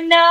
ஓசன்னா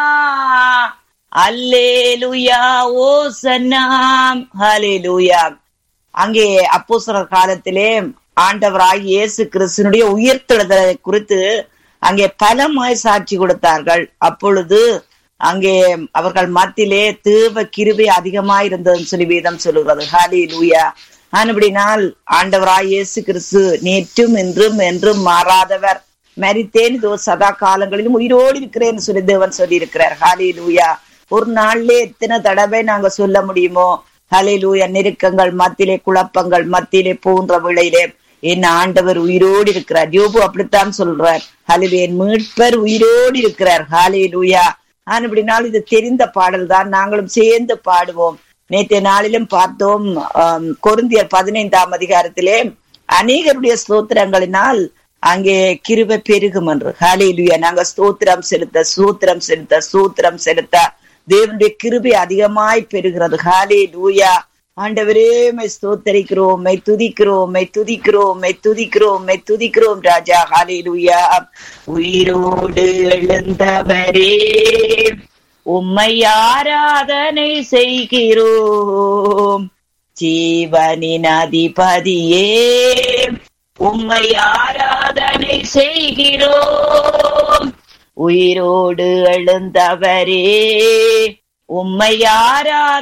அல்லேலுயா ஓசன்னாம் ஹalleluya அங்கே அப்போஸ்தலர் காலத்திலே ஆண்டவராய் இயேசு கிறிஸ்துனுடைய உயிர்த்தெழுதலை குறித்து அங்கே பலமாய் சாட்சி கொடுத்தார்கள் அப்பொழுது அங்கே அவர்கள் மத்தியிலே தேவ கிருபை அதிகமாய் இருந்ததுன்னு சொல்லி வேதம் சொல்லுகிறது ஹாலி லூயா ஆனபடினால் ஆண்டவராய் இயேசு கிறிஸ்து நேற்றும் இன்றும் என்றும் மாறாதவர் மரித்தேன் இதோ சதா காலங்களிலும் உயிரோடு இருக்கிறேன்னு சொல்லி தேவன் சொல்லி இருக்கிறார் ஹாலி லூயா ஒரு நாள்ல எத்தனை தடவை நாங்க சொல்ல முடியுமோ ஹலே லூயா நெருக்கங்கள் மத்தியிலே குழப்பங்கள் மத்தியிலே போன்ற விளையிலே என் ஆண்டவர் உயிரோடு இருக்கிறார் யோபு அப்படித்தான் சொல்றார் ஹலில் என் மீட்பர் உயிரோடு இருக்கிறார் ஹாலே லூயா அப்படினால் இது தெரிந்த பாடல் தான் நாங்களும் சேர்ந்து பாடுவோம் நேற்றைய நாளிலும் பார்த்தோம் கொருந்தியர் பதினைந்தாம் அதிகாரத்திலே அநேகருடைய ஸ்தோத்திரங்களினால் அங்கே கிருபை பெருகும் என்று ஹாலேலுயா நாங்க ஸ்தோத்திரம் செலுத்த சூத்திரம் செலுத்த சூத்திரம் செலுத்த தேவனுடைய கிருபை அதிகமாய் பெறுகிறது ஹாலே லூயா ஆண்டவரே மை ஸ்தோத்தரிக்கிறோம் மை துதிக்கிறோம் மை துதிக்கிறோம் மை துதிக்கிறோம் மை துதிக்கிறோம் ராஜா ஹாலே லூயா உயிரோடு எழுந்தவரே உம்மை ஆராதனை செய்கிறோம் ஜீவனின் அதிபதியே உம்மை ஆராதனை செய்கிறோம் உயிரோடு எழுந்தவரே உம்மை ஆராத